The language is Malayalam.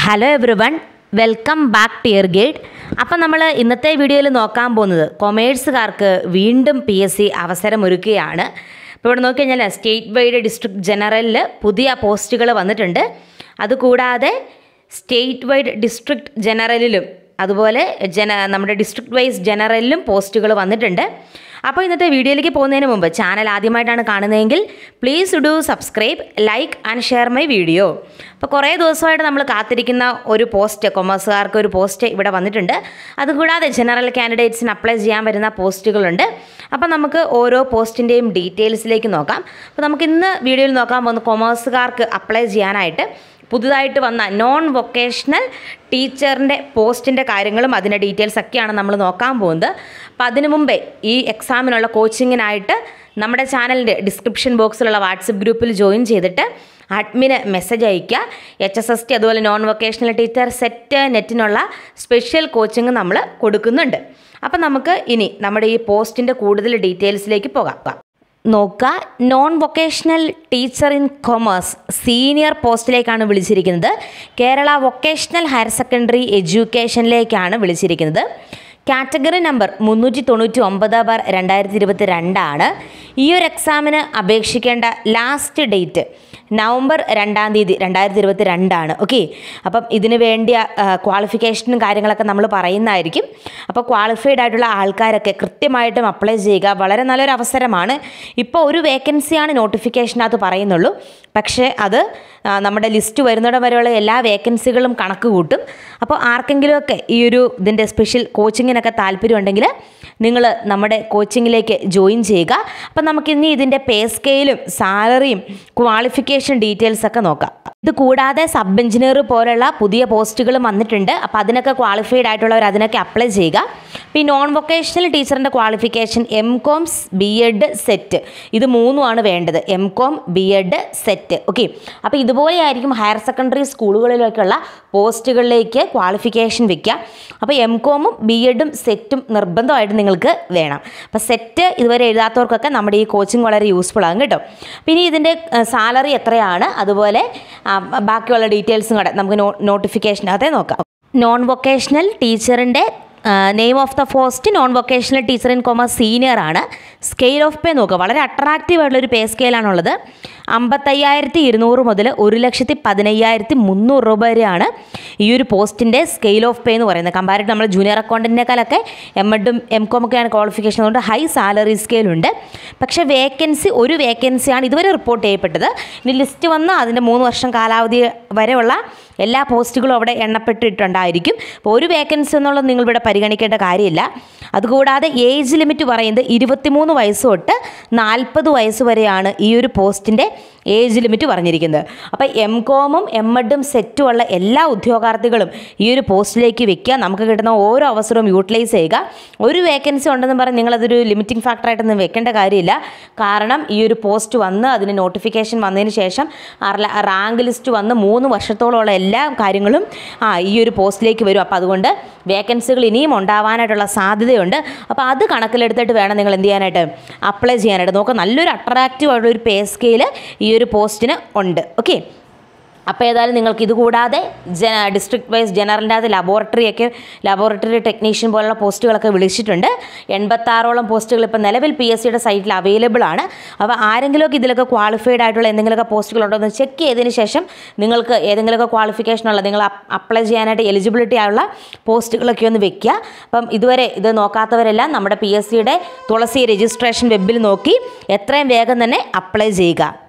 hello everyone welcome back to year guide അപ്പം നമ്മൾ ഇന്നത്തെ വീഡിയോയിൽ നോക്കാൻ പോകുന്നത് കൊമേഴ്സുകാർക്ക് വീണ്ടും പി എസ് സി അവസരമൊരുക്കുകയാണ് ഇപ്പോൾ ഇവിടെ നോക്കിക്കഴിഞ്ഞാൽ സ്റ്റേറ്റ് വൈഡ് ഡിസ്ട്രിക്ട് ജനറലിൽ പുതിയ പോസ്റ്റുകൾ വന്നിട്ടുണ്ട് അതുകൂടാതെ സ്റ്റേറ്റ് വൈഡ് ഡിസ്ട്രിക്ട് ജനറലിലും അതുപോലെ ജന നമ്മുടെ ഡിസ്ട്രിക്ട് വൈസ് ജനറലിലും പോസ്റ്റുകൾ വന്നിട്ടുണ്ട് അപ്പോൾ ഇന്നത്തെ വീഡിയോയിലേക്ക് പോകുന്നതിന് മുമ്പ് ചാനൽ ആദ്യമായിട്ടാണ് കാണുന്നതെങ്കിൽ please do subscribe like and share my video അപ്പോൾ കുറേ ദിവസമായിട്ട് നമ്മൾ കാത്തിരിക്കുന്ന ഒരു പോസ്റ്റ് കൊമേഴ്സുകാർക്ക് ഒരു പോസ്റ്റ് ഇവിടെ വന്നിട്ടുണ്ട് അതുകൂടാതെ ജനറൽ കാൻഡിഡേറ്റ്സിന് അപ്ലൈ ചെയ്യാൻ വരുന്ന പോസ്റ്റുകളുണ്ട് അപ്പോൾ നമുക്ക് ഓരോ പോസ്റ്റിൻ്റെയും ഡീറ്റെയിൽസിലേക്ക് നോക്കാം അപ്പോൾ നമുക്ക് ഇന്ന് വീഡിയോയിൽ നോക്കാൻ പോകുന്ന കൊമേഴ്സുകാർക്ക് അപ്ലൈ ചെയ്യാനായിട്ട് പുതുതായിട്ട് വന്ന നോൺ വൊക്കേഷണൽ ടീച്ചറിൻ്റെ പോസ്റ്റിൻ്റെ കാര്യങ്ങളും അതിൻ്റെ ഡീറ്റെയിൽസ് ഒക്കെയാണ് നമ്മൾ നോക്കാൻ പോകുന്നത് അപ്പം അതിനു മുമ്പേ ഈ എക്സാമിനുള്ള കോച്ചിങ്ങിനായിട്ട് നമ്മുടെ ചാനലിൻ്റെ ഡിസ്ക്രിപ്ഷൻ ബോക്സിലുള്ള വാട്സപ്പ് ഗ്രൂപ്പിൽ ജോയിൻ ചെയ്തിട്ട് അഡ്മിന് മെസ്സേജ് അയയ്ക്കുക എച്ച് എസ് എസ് ടി അതുപോലെ നോൺ വൊക്കേഷണൽ ടീച്ചർ സെറ്റ് നെറ്റിനുള്ള സ്പെഷ്യൽ കോച്ചിങ് നമ്മൾ കൊടുക്കുന്നുണ്ട് അപ്പം നമുക്ക് ഇനി നമ്മുടെ ഈ പോസ്റ്റിൻ്റെ കൂടുതൽ ഡീറ്റെയിൽസിലേക്ക് പോകാം നോക്കുക non vocational teacher in commerce senior പോസ്റ്റിലേക്കാണ് വിളിച്ചിരിക്കുന്നത് കേരള വൊക്കേഷണൽ ഹയർ സെക്കൻഡറി എഡ്യൂക്കേഷനിലേക്കാണ് വിളിച്ചിരിക്കുന്നത് കാറ്റഗറി നമ്പർ മുന്നൂറ്റി തൊണ്ണൂറ്റി ഒമ്പത് ബാർ രണ്ടായിരത്തി ഇരുപത്തി രണ്ടാണ് ഈ ഒരു എക്സാമിന് അപേക്ഷിക്കേണ്ട ലാസ്റ്റ് ഡേറ്റ് നവംബർ രണ്ടാം തീയതി രണ്ടായിരത്തി ഇരുപത്തി രണ്ടാണ് ഓക്കെ അപ്പം ഇതിന് വേണ്ടിയ ക്വാളിഫിക്കേഷനും കാര്യങ്ങളൊക്കെ നമ്മൾ പറയുന്നതായിരിക്കും അപ്പോൾ ക്വാളിഫൈഡ് ആയിട്ടുള്ള ആൾക്കാരൊക്കെ കൃത്യമായിട്ടും അപ്ലൈ ചെയ്യുക വളരെ നല്ലൊരു അവസരമാണ് ഇപ്പോൾ ഒരു വേക്കൻസിയാണ് നോട്ടിഫിക്കേഷനകത്ത് പറയുന്നുള്ളൂ പക്ഷേ അത് നമ്മുടെ ലിസ്റ്റ് വരുന്നിടം വരെയുള്ള എല്ലാ വേക്കൻസികളും കണക്ക് കൂട്ടും അപ്പോൾ ആർക്കെങ്കിലുമൊക്കെ ഈ ഒരു ഇതിൻ്റെ സ്പെഷ്യൽ കോച്ചിങ്ങിനൊക്കെ താല്പര്യമുണ്ടെങ്കിൽ നിങ്ങൾ നമ്മുടെ കോച്ചിങ്ങിലേക്ക് ജോയിൻ ചെയ്യുക അപ്പം നമുക്കിനി ഇതിൻ്റെ പേ സ്കെയിലും സാലറിയും ക്വാളിഫിക്കേഷൻ ഡീറ്റെയിൽസ് ഒക്കെ നോക്കാം ഇത് കൂടാതെ സബ് എഞ്ചിനീയർ പോലുള്ള പുതിയ പോസ്റ്റുകളും വന്നിട്ടുണ്ട് അപ്പോൾ അതിനൊക്കെ ക്വാളിഫൈഡ് ആയിട്ടുള്ളവർ അതിനൊക്കെ അപ്ലൈ ചെയ്യുക ഇപ്പോൾ ഈ നോൺ വൊക്കേഷണൽ ടീച്ചറിൻ്റെ qualification M Com B Ed set ഇത് മൂന്നുമാണ് വേണ്ടത് M Com B Ed set okay അപ്പോൾ ഇതുപോലെയായിരിക്കും ഹയർ സെക്കൻഡറി സ്കൂളുകളിലേക്കുള്ള പോസ്റ്റുകളിലേക്ക് ക്വാളിഫിക്കേഷൻ വെക്കുക അപ്പോൾ എം കോമും ബി എഡും സെറ്റും നിർബന്ധമായിട്ട് നിങ്ങൾക്ക് വേണം അപ്പോൾ സെറ്റ് ഇതുവരെ എഴുതാത്തവർക്കൊക്കെ നമ്മുടെ ഈ കോച്ചിങ് വളരെ യൂസ്ഫുൾ ആകും കേട്ടോ പിന്നെ ഇതിൻ്റെ സാലറി എത്രയാണ് അതുപോലെ ബാക്കിയുള്ള ഡീറ്റെയിൽസും കൂടെ നമുക്ക് നോ നോട്ടിഫിക്കേഷനകത്തെ നോക്കാം നോൺ വൊക്കേഷണൽ ടീച്ചറിൻ്റെ name of the post non vocational teacher in commerce senior ആണ് സ്കെയിൽ ഓഫ് പേ നോക്കുക വളരെ അട്രാക്റ്റീവ് ആയിട്ടുള്ള ഒരു പേ സ്കെയിലാണുള്ളത് അമ്പത്തയ്യായിരത്തി ഇരുന്നൂറ് മുതൽ ഒരു ലക്ഷത്തി പതിനയ്യായിരത്തി മുന്നൂറ് രൂപ വരെയാണ് ഈ ഒരു പോസ്റ്റിൻ്റെ സ്കെയിൽ ഓഫ് പേ എന്ന് പറയുന്നത് കമ്പാരിറ്റ് നമ്മൾ ജൂനിയർ അക്കൗണ്ടൻറ്റിനേക്കാളൊക്കെ എം എഡും എം കോം ഒക്കെയാണ് ക്വാളിഫിക്കേഷൻ അതുകൊണ്ട് ഹൈ സാലറി സ്കെയിലുണ്ട് പക്ഷേ വേക്കൻസി ഒരു വേക്കൻസിയാണ് ഇതുവരെ റിപ്പോർട്ട് ചെയ്യപ്പെട്ടത് ഇനി ലിസ്റ്റ് വന്ന് അതിൻ്റെ മൂന്ന് വർഷം കാലാവധി വരെയുള്ള എല്ലാ പോസ്റ്റുകളും അവിടെ എണ്ണപ്പെട്ടിട്ടുണ്ടായിരിക്കും അപ്പോൾ ഒരു വേക്കൻസി എന്നുള്ളത് നിങ്ങളിവിടെ പരിഗണിക്കേണ്ട കാര്യമില്ല അതുകൂടാതെ ഏജ് ലിമിറ്റ് പറയുന്നത് ഇരുപത്തിമൂന്ന് വയസ്സ് തൊട്ട് നാൽപ്പത് വയസ്സ് വരെയാണ് ഈ ഒരു പോസ്റ്റിൻ്റെ ഏജ് ലിമിറ്റ് പറഞ്ഞിരിക്കുന്നത് അപ്പോൾ എം കോമും എം എഡും സെറ്റും ഉള്ള എല്ലാ ഉദ്യോഗാർത്ഥികളും ഈ ഒരു പോസ്റ്റിലേക്ക് വെക്കുക നമുക്ക് കിട്ടുന്ന ഓരോ അവസരവും യൂട്ടിലൈസ് ചെയ്യുക ഒരു വേക്കൻസി ഉണ്ടെന്ന് പറഞ്ഞ് നിങ്ങളതൊരു ലിമിറ്റിംഗ് ഫാക്ടറായിട്ടൊന്നും വെക്കേണ്ട കാര്യമില്ല കാരണം ഈ ഒരു പോസ്റ്റ് വന്ന് അതിന് നോട്ടിഫിക്കേഷൻ വന്നതിന് ശേഷം റാങ്ക് ലിസ്റ്റ് വന്ന് മൂന്ന് വർഷത്തോളമുള്ള എല്ലാ കാര്യങ്ങളും ആ ഈ ഒരു പോസ്റ്റിലേക്ക് വരും അപ്പോൾ അതുകൊണ്ട് വേക്കൻസികൾ ഇനിയും ഉണ്ടാവാനായിട്ടുള്ള സാധ്യതയുണ്ട് അപ്പോൾ അത് കണക്കിലെടുത്തിട്ട് വേണം നിങ്ങൾ എന്ത് ചെയ്യാനായിട്ട് അപ്ലൈ ചെയ്യാനായിട്ട് നോക്കുക നല്ലൊരു അട്രാക്റ്റീവ് ആയിട്ടുള്ള ഒരു പേ സ്കെയിൽ ഈ ഒരു പോസ്റ്റിന് ഉണ്ട് ഓക്കെ അപ്പോൾ ഏതായാലും നിങ്ങൾക്ക് ഇതുകൂടാതെ ജന ഡിസ്ട്രിക്ട് വൈസ് ജനറലിൻ്റെ അകത്ത് ലബോറട്ടറിയൊക്കെ ലബോറട്ടറി ടെക്നീഷ്യൻ പോലുള്ള പോസ്റ്റുകളൊക്കെ വിളിച്ചിട്ടുണ്ട് എൺപത്താറോളം പോസ്റ്റുകൾ ഇപ്പോൾ നിലവിൽ പി എസ് സിയുടെ സൈറ്റിൽ അവൈലബിൾ ആണ് അപ്പോൾ ആരെങ്കിലുമൊക്കെ ഇതിലൊക്കെ ക്വാളിഫൈഡ് ആയിട്ടുള്ള എന്തെങ്കിലുമൊക്കെ പോസ്റ്റുകളുണ്ടോ എന്ന് ചെക്ക് ചെയ്തതിന് ശേഷം നിങ്ങൾക്ക് ഏതെങ്കിലുമൊക്കെ ക്വാളിഫിക്കേഷൻ ഉള്ള നിങ്ങൾ അപ്ലൈ ചെയ്യാനായിട്ട് എലിജിബിലിറ്റി ആയുള്ള പോസ്റ്റുകളൊക്കെ ഒന്ന് വെക്കുക അപ്പം ഇതുവരെ ഇത് നോക്കാത്തവരെല്ലാം നമ്മുടെ പി എസ് സിയുടെ തുളസി രജിസ്ട്രേഷൻ വെബിൽ നോക്കി എത്രയും വേഗം തന്നെ അപ്ലൈ ചെയ്യുക